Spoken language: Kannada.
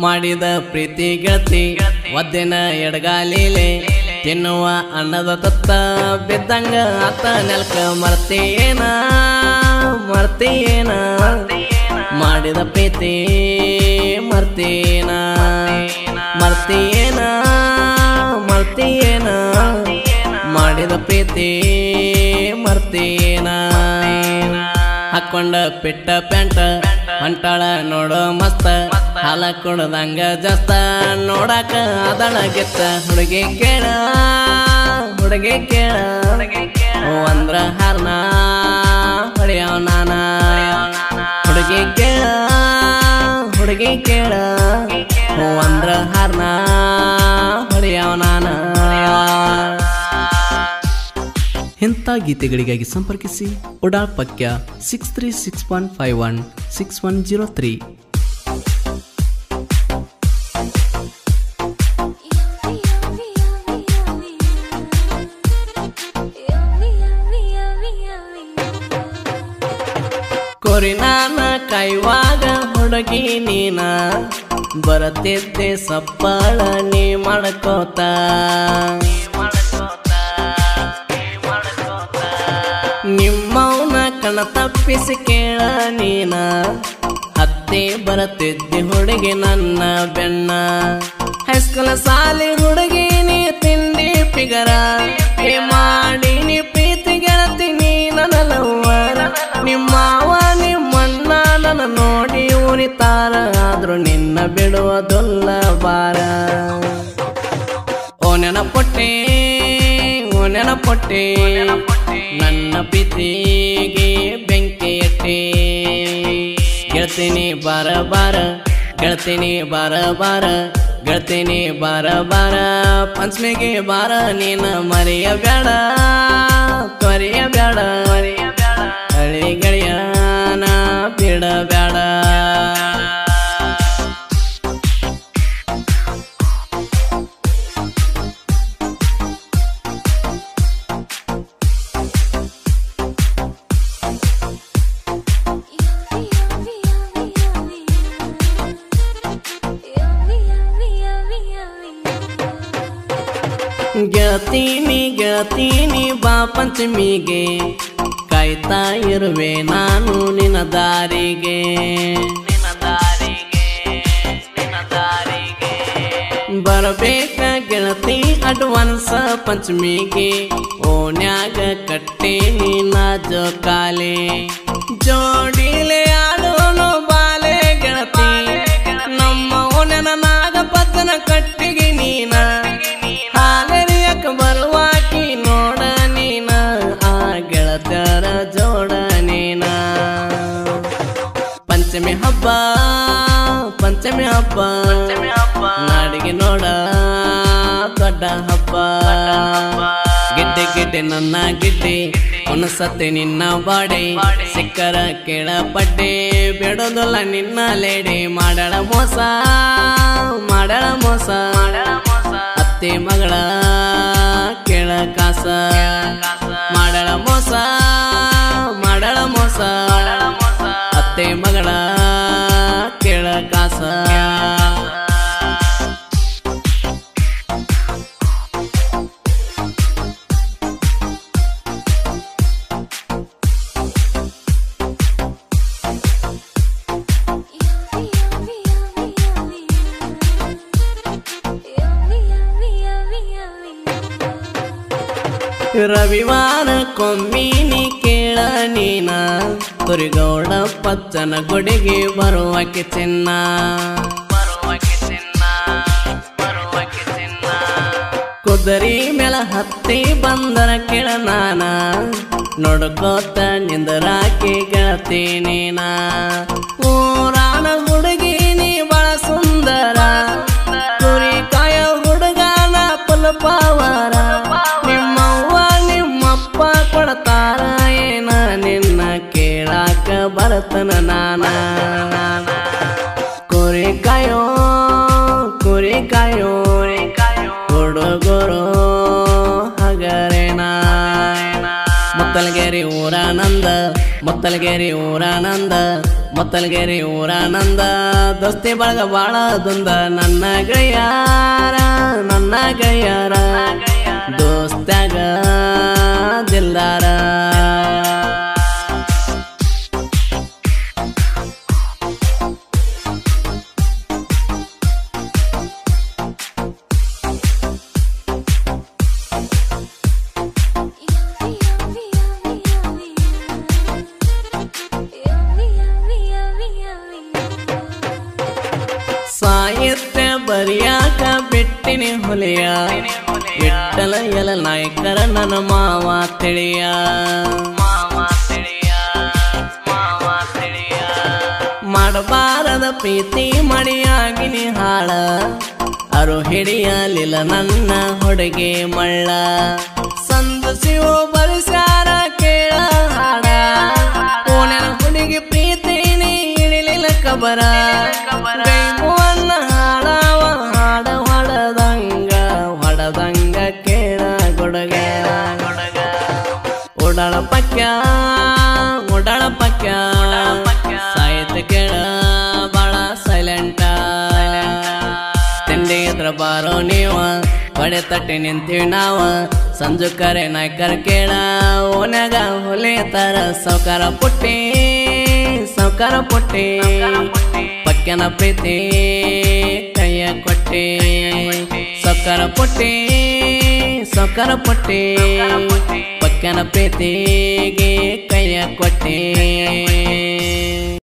ಮಾಡಿದ ಪ್ರೀತಿ ಗೆಳತಿ ಒದ್ದಿನ ಎಡಗಾಲಿಲೆ ತಿನ್ನುವ ಅನ್ನದ ತತ್ತ ಬಿದ್ದಂಗ ಅತ್ತ ನೆಲಕ ಮರ್ತೀಯೇನ ಮರ್ತೀಯೇನ ಮಾಡಿದ ಪ್ರೀತಿ ಮರ್ತೀನ ಮರ್ತೀಯೇನ ಮರ್ತೀಯೇನ ಮಾಡಿದ ಪ್ರೀತಿ ಮರ್ತೀನ ಹಾಕೊಂಡ ಪಿಟ್ಟ ಪ್ಯಾಂಟ ಹೊಂಟಾಳ ನೋಡೋ ಮಸ್ತ ಹಾಲ ಕುಡ್ದಂಗ ಜಸ್ತ ನೋಡಾಕ ಅದಳ ಗೆತ್ತ ಹುಡುಗಿ ಕೇಳ ಹುಡುಗಿ ಕೇಳ ಓ ಅಂದ್ರ ಹಾರ್ನ ಹೊಡೆಯವ ನಾನ ಹುಡುಗಿ ಕೇಳ ಹುಡುಗಿ ಕೇಳ ಓ ಅಂದ್ರ ಹಾರ್ನ ಹೊಡೆಯವ ನಾನ ಇಂಥ ಗೀತೆಗಳಿಗಾಗಿ ಸಂಪರ್ಕಿಸಿ ಉಡಾಳ್ ಪಕ್ಯ six three six one five one six one zero three ಕೊರಿನಾನ ಕೈವಾಗ ಹುಡುಗಿ ನೀನ ಬರತಿದ್ದೆ ಸಪ್ಪಳ ನೀ ಮಾಡ್ಕೋತ ನಿಮ್ಮವನ ಕಣ ತಪ್ಪಿಸಿ ಕೇಳ ನೀನ ಹತ್ತಿ ಬರತಿದ್ದೆ ಹುಡುಗಿ ನನ್ನ ಬೆನ್ನ ಹೈಸ್ಕೂಲ್ ಸಾಲಿ ಹುಡುಗಿ ನೀ ತಿಂಡಿ ಪಿಗರ ಏ ಮಾಡಿ ನೀ ಪ್ರೀತಿ ಗೆಳತಿ ನೀ ನನ್ನ ಲವ್ವರ ನಿಮ್ಮವ ನಿಮ್ಮಣ್ಣ ನನ್ನ ನೋಡಿ ಉರಿತಾರ ಆದ್ರೂ ನಿನ್ನ ಬಿಡುವುದಲ್ಲ ಬಾರ ಓ ನೆನಪೊಟ್ಟೆ ಓ ನೆನಪೊಟ್ಟೆ ನನ್ನ ಪ್ರೀತಿಗೆ ಬೆಂಕಿ ಇಟ್ಟೆ ಗೆಳ್ತೀನಿ ಬಾರ ಬಾರ ಗೆಳ್ತೀನಿ ಬಾರ ಬಾರ ಗೆಳ್ತೀನಿ ಬಾರ ಬಾರ ಪಂಚಮಿಗೆ ಬಾರ ನೀನ ಮರೆಯ ಬೇಡ ತೊರೆಯ ಬೇಡ ಹಳಿ ಗೆಳೆಯನ ಬಿಡ ಬೇಡ ಗೆಳತೀನಿ ಗೆಳತೀನಿ ಬಾ ಪಂಚಮಿಗೆ ಕಾಯ್ತಾ ಇರುವೆ ನಾನು ನಿನ್ನ ದಾರಿಗೆ ನಿನ್ನ ದಾರಿಗೆ ನಿನ್ನ ದಾರಿಗೆ ಬರಬೇಕ ಗೆಳತಿ ಅಡ್ವಾನ್ಸ್ ಪಂಚಮಿಗೆ ಓನ್ಯಾಗ ಕಟ್ಟೆ ನೀನ ಜೋಕಾಲೆ ಜೋಡಿಲೆ ಆಡೋನು ಬಾಲೆ ಗೆಳತಿ ನಮ್ಮ ಓನನ ನಾಗಪತ್ತನ ಕಟ್ಟಿಗೆ ನೀನ ಹಾಲರಿಯಕ ಬರುವಾಕಿ ನೋಡ ನೀನ ಆ ಗೆಳತರ ಜೋಡ ನೀನ ಪಂಚಮಿ ಹಬ್ಬ ಪಂಚಮಿ ಹಬ್ಬ ನಾಡಿಗೆ ನೋಡ ದೊಡ್ಡ ಹಬ್ಬ ಗಿಡ್ಡೆ ಗಿಡ್ಡೆ ನನ್ನ ಗಿಡ್ಡೆ ಉಣಸತ್ತೆ ನಿನ್ನ ಬಾಡೆ ಸಿಕ್ಕರ ಕೇಳ ಪಡ್ಡೆ ಬಿಡೋದಲ್ಲ ನಿನ್ನ ಲೇಡಿ ಮಾಡಳ ಮೋಸ ಮಾಡಳ ಮೋಸ ಅತ್ತೆ ಮಗಳ ಕೇಳ ಕಾಸ ಮಾಡಳ ಮೋಸ ಮಾಡಳ ಮೋಸ ಅತ್ತೆ ಮಗಳ ಕೇಳ ಕಾಸ ರವಿವಾರ ಕೊಮ್ಮಿನಿ ಕೇಳ ನೀನ ತುರಿಗೌಡ ಪಚ್ಚನ ಗುಡಿಗೆ ಬರುವಕ್ಕೆ ಚಿನ್ನ ಬರುವಕ್ಕೆ ಚಿನ್ನ ಬರುವಕ್ಕೆ ಚಿನ್ನ ಕುದುರಿ ಮೇಳ ಹತ್ತಿ ಬಂದರ ಕೇಳ ನಾನ ನೋಡ್ಕೋತ ನಿಂದರಾಕಿ ಗೆಳತಿ ನೀನ ಊರಾನ ಹುಡುಗಿ ನೀ ಬಳ ಸುಂದರ ಕುರಿ ಕಾಯ ಹುಡುಗನ ಪುಲ್ಪವರ ನಿಮ್ಮವ್ವ ನಿಮ್ಮಪ್ಪ ಕೊಡ್ತಾರ ಏನ ನಿನ್ನ ಕೇಳಾಕ ಬರ್ತನ ನಾನ ಕುರಿ ಕಾಯೋ ಕುರಿ ಕಾಯೋ ಹುಡುಗರು ಹಗರೇನ ಮುತ್ತಲಗೇರಿ ಊರಾನಂದ ಮುತ್ತಲಗೇರಿ ಊರಾನಂದ ಮೊತ್ತಲ್ಗೆರೆ ಊರ ನಂದ ದೋಸ್ತಿ ಬಳಗ ಬಾಳ ದುಂದ ನನ್ನ ಗಯ್ಯಾರ ನನ್ನ ಗಯ್ಯಾರ ದೋಸ್ತ್ಯಾಗ ದಿಲ್ದಾರ ಸಾಹಿತ್ಯ ಬರಿಯಾಕ ಬಿಟ್ಟಿನಿ ಹುಲಿಯ ವಿಠಲ ಎಲ ನಾಯಕರ ನನ್ನ ಮಾವ ತಿಳಿಯ ಮಾಡಬಾರದ ಪ್ರೀತಿ ಮಡಿಯಾಗಿನಿ ಹಾಳ ಅರು ಹಿಡಿಯಲಿಲ್ಲ ನನ್ನ ಹುಡುಗಿ ಮಳ್ಳ ಸಂದಸಿವು ಬರಿಸ್ಯಾರ ಕೇಳ ಹಾಡ ಓಣ್ಯನ ಹುಡುಗಿ ಪ್ರೀತಿ ನೀ ಹಿಡಿಲಿಲ್ಲ ಕಬರ ಗೈಮುವನ್ನ ಹಾಡವ ಹಾಡ ಹೊಡದಂಗ ಹೊಡದಂಗ ಕೇಳ ಗುಡಗ ಓಡಾಳ ಪಕ್ಯ ಓಡಾಳ ಪಕ್ಯ ಸಾಹಿತ್ಯ ಕೇಳ ಬಾಳ ಸೈಲೆಂಟ ತಿಂಡಿ ಇದ್ರ ಬಾರೋ ನೀವ ಬಡೆ ತಟ್ಟಿ ನಿಂತೀವಿ ನಾವ ಸಂಜು ಕರೆ ನಾಯ್ಕರ್ ಕೇಳ ಓನ್ಯಾಗ ಹೊಲಿತಾರ ಸೌಕಾರ ಪುಟ್ಟಿ ಸೌಕಾರ ಪುಟ್ಟಿ ಪಕ್ಯನ ಪ್ರೀತಿ ಕೈಯ ಕೊಟ್ಟಿ ಸೌಕಾರ ಪುಟ್ಟಿ ಸೌಕಾರ ಪುಟ್ಟಿ ಪಕ್ಯನ ಪ್ರೀತಿಗೆ ಕೈಯ ಕೊಟ್ಟಿ